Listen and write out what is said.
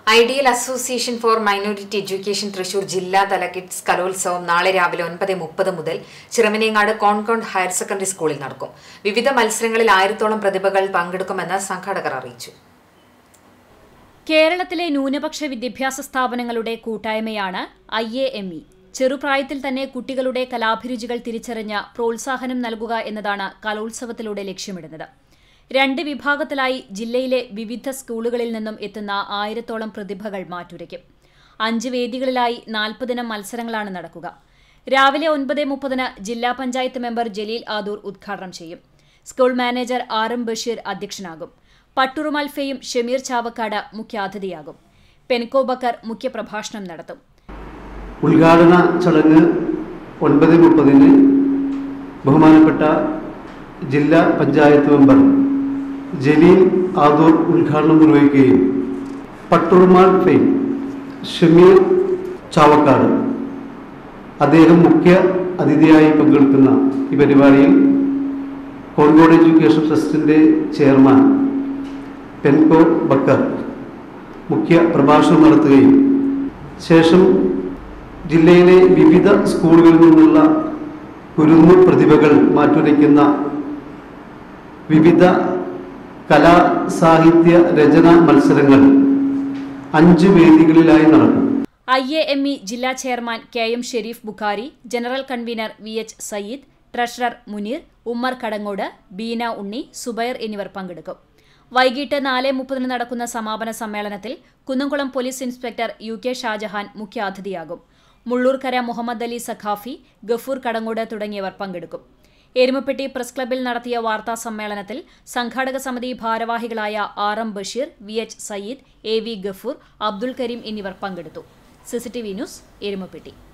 ideal association for minority education Thrissur ജില്ലാതല kids കലോത്സവം നാളെ രാവിലെ ഒൻപത് മുപ്പത് മുതൽ ചിറമനേങ്ങാട് കോൺകോണ്ട് ഹയർ സെക്കൻഡറി സ്കൂളിൽ നടക്കും വിവിധ മത്സരങ്ങളിൽ ആയിരത്തോളം പ്രതിഭകൾ പങ്കെടുക്കുമെന്ന് സംഘാടകർ അറിയിച്ചു കേരളത്തിലെ ന്യൂനപക്ഷ വിദ്യാഭ്യാസ സ്ഥാപനങ്ങളുടെ കൂട്ടായ്മയാണ് ഐ എ എം ഇ ചെറുപ്രായത്തിൽ തന്നെ കുട്ടികളുടെ കലാഭിരുചികൾ തിരിച്ചറിഞ്ഞ് പ്രോത്സാഹനം നൽകുക എന്നതാണ് കലോത്സവത്തിലൂടെ ലക്ഷ്യമിടുന്നത് രണ്ട് വിഭാഗത്തിലായി ജില്ലയിലെ വിവിധ സ്കൂളുകളിൽ നിന്നും എത്തുന്ന ആയിരത്തോളം പ്രതിഭകൾ മാറ്റുരയ്ക്കും അഞ്ച് വേദികളിലായി നാൽപ്പതിനം മത്സരങ്ങളാണ് നടക്കുക രാവിലെ ഒൻപത് മുപ്പതിന് ജില്ലാ പഞ്ചായത്ത് മെമ്പർ ജലീൽ ആദൂർ ഉദ്ഘാടനം ചെയ്യും school manager R M Basheer അധ്യക്ഷനാകും പട്ടുറുമാൽ ഫെയും ഷമീർ ചാവക്കാട് മുഖ്യാതിഥിയാകും പെൻകോ ബക്കർ മുഖ്യപ്രഭാഷണം നടത്തും ഉദ്ഘാടന ചടങ്ങ് ഒൻപത് മുപ്പതിന് ബഹുമാനപ്പെട്ട ജില്ലാ പഞ്ചായത്ത് മെമ്പർ ജലീൽ ആദൂർ ഉദ്ഘാടനം നിർവഹിക്കുകയും പട്ടുറുമാൾ ഫെയിം ഷമീർ ചാവക്കാട് അദ്ദേഹം മുഖ്യ അതിഥിയായി പങ്കെടുക്കുന്ന ഈ പരിപാടിയിൽ കോഴിക്കോട് എഡ്യൂക്കേഷൻ ട്രസ്റ്റിൻ്റെ ചെയർമാൻ പെൻകോ ബക്കർ മുഖ്യ പ്രഭാഷണം നടത്തുകയും ശേഷം ജില്ലയിലെ വിവിധ സ്കൂളുകളിൽ നിന്നുള്ള കുരുന്നു പ്രതിഭകൾ മാറ്റുരയ്ക്കുന്ന വിവിധ കലാ സാഹിത്യ രചന മത്സരങ്ങൾ അഞ്ച് വേദികളിലായി നടക്കും ഐ എ എം ഇ ജില്ലാ chairman K M Sherif Bukhari general convener V H Sayyid treasurer Muneer Ummer Kadangode Beena Unni Subair എന്നിവർ പങ്കെടുക്കും വൈകിട്ട് നാല് മുപ്പതിന് നടക്കുന്ന സമാപന സമ്മേളനത്തിൽ Kunnamkulam police inspector U K Shajahan മുഖ്യാതിഥിയാകും മുള്ളൂർക്കര മുഹമ്മദ് അലി സഖാഫി ഗഫൂർ കടങ്ങോട് തുടങ്ങിയവർ പങ്കെടുക്കും എരുമപ്പെട്ടി പ്രസ് ക്ലബ്ബിൽ നടത്തിയ വാർത്താ സമ്മേളനത്തിൽ സംഘാടക സമിതി ഭാരവാഹികളായ R M Basheer V H Sayyid A V Gafoor Abdul Kareem എന്നിവർ പങ്കെടുത്തു സിസിടിവി ന്യൂസ് എരുമപ്പെട്ടി